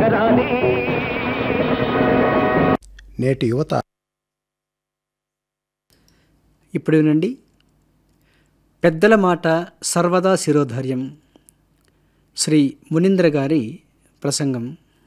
సాగరాని నేటి యువత ఇప్పుడు వినండి పెద్దల మాట సర్వదా శిరోధార్యం శ్రీ మునీంద్ర గారి ప్రసంగం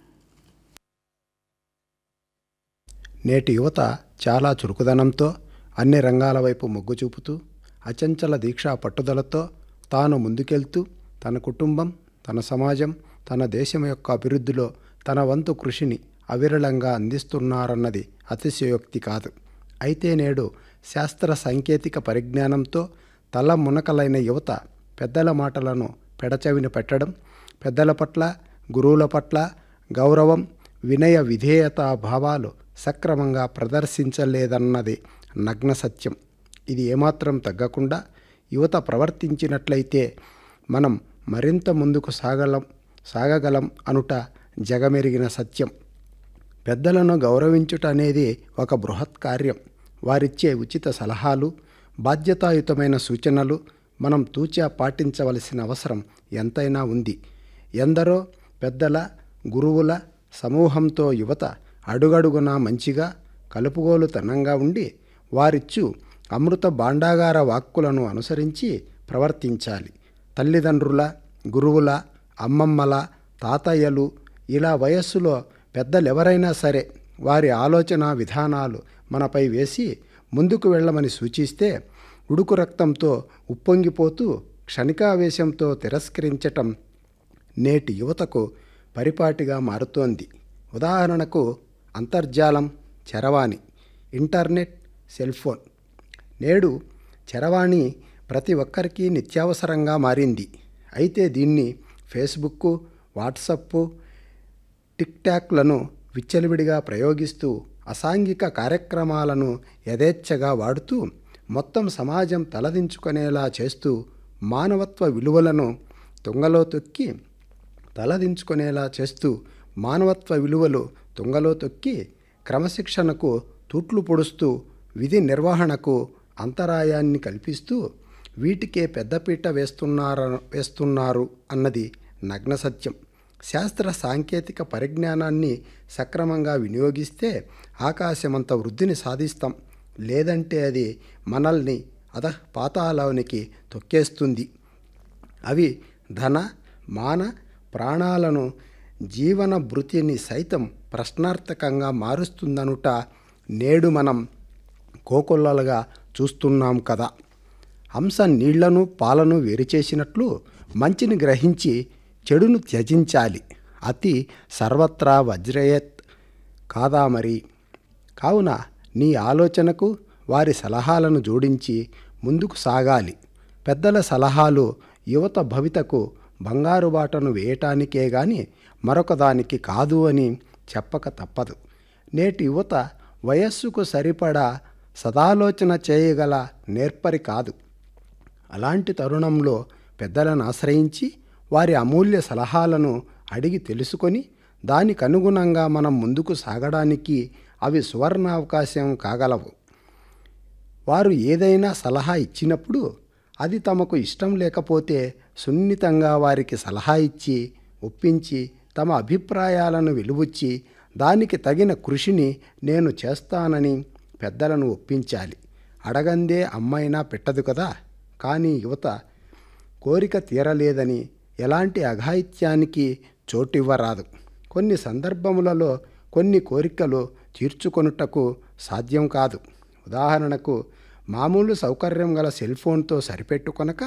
నేటి యువత చాలా చురుకుదనంతో అన్ని రంగాల వైపు మొగ్గు చూపుతూ అచంచల దీక్షా పట్టుదలతో తాను ముందుకెళ్తూ తన కుటుంబం తన సమాజం తన దేశం యొక్క అభివృద్ధిలో తన వంతు కృషిని అవిరళంగా అందిస్తున్నారన్నది అతిశయోక్తి కాదు అయితే నేడు శాస్త్ర సాంకేతిక పరిజ్ఞానంతో తల మునకలైన యువత పెద్దల మాటలను పెడచెవిన పెట్టడం పెద్దల పట్ల గురువుల పట్ల గౌరవం వినయ విధేయత భావాలు సక్రమంగా ప్రదర్శించలేదన్నది నగ్న సత్యం ఇది ఏమాత్రం తగ్గకుండా యువత ప్రవర్తించినట్లయితే మనం మరింత ముందుకు సాగలం సాగగలం అనుట జగమెరిగిన సత్యం పెద్దలను గౌరవించుట అనేది ఒక బృహత్ కార్యం వారిచ్చే ఉచిత సలహాలు బాధ్యతాయుతమైన సూచనలు మనం తూచా పాటించవలసిన అవసరం ఎంతైనా ఉంది ఎందరో పెద్దల గురువుల సమూహంతో యువత అడుగడుగునా మంచిగా కలుపుగోలుతనంగా ఉండి వారిచ్చు అమృత భాండాగార వాక్కులను అనుసరించి ప్రవర్తించాలి తల్లిదండ్రుల గురువుల అమ్మమ్మల తాతయ్యలు ఇలా వయస్సులో పెద్దలెవరైనా సరే వారి ఆలోచన విధానాలు మనపై వేసి ముందుకు వెళ్ళమని సూచిస్తే ఉడుకు రక్తంతో ఉప్పొంగిపోతూ క్షణికావేశంతో తిరస్కరించటం నేటి యువతకు పరిపాటిగా మారుతోంది ఉదాహరణకు అంతర్జాలం చరవాణి ఇంటర్నెట్ సెల్ ఫోన్ నేడు చరవాణి ప్రతి ఒక్కరికి నిత్యావసరంగా మారింది అయితే దీన్ని ఫేస్బుక్ వాట్సప్ టిక్ టాక్లను విచ్చలవిడిగా ప్రయోగిస్తూ అసాంఘిక కార్యక్రమాలను యథేచ్ఛగా వాడుతూ మొత్తం సమాజం తలదించుకునేలా చేస్తూ మానవత్వ విలువలను తుంగలో తొక్కి తలదించుకునేలా చేస్తూ మానవత్వ విలువలు తుంగలో తొక్కి క్రమశిక్షణకు తూట్లు పొడుస్తూ విధి నిర్వహణకు అంతరాయాన్ని కల్పిస్తూ వీటికే పెద్దపీట వేస్తున్నార వేస్తున్నారు అన్నది నగ్న సత్యం శాస్త్ర సాంకేతిక పరిజ్ఞానాన్ని సక్రమంగా వినియోగిస్తే ఆకాశమంత వృద్ధిని సాధిస్తాం లేదంటే అది మనల్ని అధ పాతాళానికి తొక్కేస్తుంది అవి ధన మాన ప్రాణాలను జీవన భృతిని సైతం ప్రశ్నార్థకంగా మారుస్తుందనుట నేడు మనం కోకొల్లలుగా చూస్తున్నాం కదా హంస నీళ్లను పాలను వేరు చేసినట్లు మంచిని గ్రహించి చెడును త్యజించాలి అతి సర్వత్రా వజ్రయత్ కాదా మరి కావున నీ ఆలోచనకు వారి సలహాలను జోడించి ముందుకు సాగాలి పెద్దల సలహాలు యువత భవితకు బంగారు బాటను వేయటానికే గాని మరొక దానికి కాదు అని చెప్పక తప్పదు నేటి యువత వయస్సుకు సరిపడా సదాలోచన చేయగల నేర్పరి కాదు అలాంటి తరుణంలో పెద్దలను ఆశ్రయించి వారి అమూల్య సలహాలను అడిగి తెలుసుకొని దానికి అనుగుణంగా మనం ముందుకు సాగడానికి అవి సువర్ణావకాశం కాగలవు వారు ఏదైనా సలహా ఇచ్చినప్పుడు అది తమకు ఇష్టం లేకపోతే సున్నితంగా వారికి సలహా ఇచ్చి ఒప్పించి తమ అభిప్రాయాలను వెలుబుచ్చి దానికి తగిన కృషిని నేను చేస్తానని పెద్దలను ఒప్పించాలి అడగందే అమ్మైనా పెట్టదు కదా కానీ యువత కోరిక తీరలేదని ఎలాంటి అఘాయిత్యానికి చోటివ్వరాదు కొన్ని సందర్భములలో కొన్ని కోరికలు తీర్చుకొనుటకు సాధ్యం కాదు ఉదాహరణకు మామూలు సౌకర్యం గల సెల్ ఫోన్తో సరిపెట్టుకొనక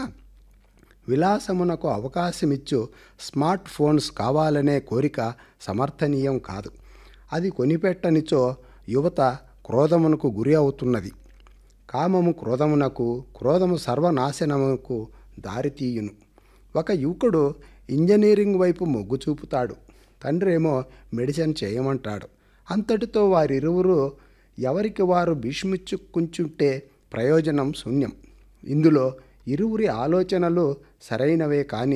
విలాసమునకు అవకాశమిచ్చు స్మార్ట్ ఫోన్స్ కావాలనే కోరిక సమర్థనీయం కాదు అది కొనిపెట్టనిచో యువత క్రోధమునకు గురి అవుతున్నది కామము క్రోధమునకు క్రోధము సర్వనాశనమునకు దారితీయును ఒక యువకుడు ఇంజనీరింగ్ వైపు మొగ్గు చూపుతాడు తండ్రి ఏమో మెడిసిన్ చేయమంటాడు అంతటితో వారిరువురు ఎవరికి వారు భీష్మిచ్చుకుంటుంటే ప్రయోజనం శూన్యం ఇందులో ఇరువురి ఆలోచనలు సరైనవే కానీ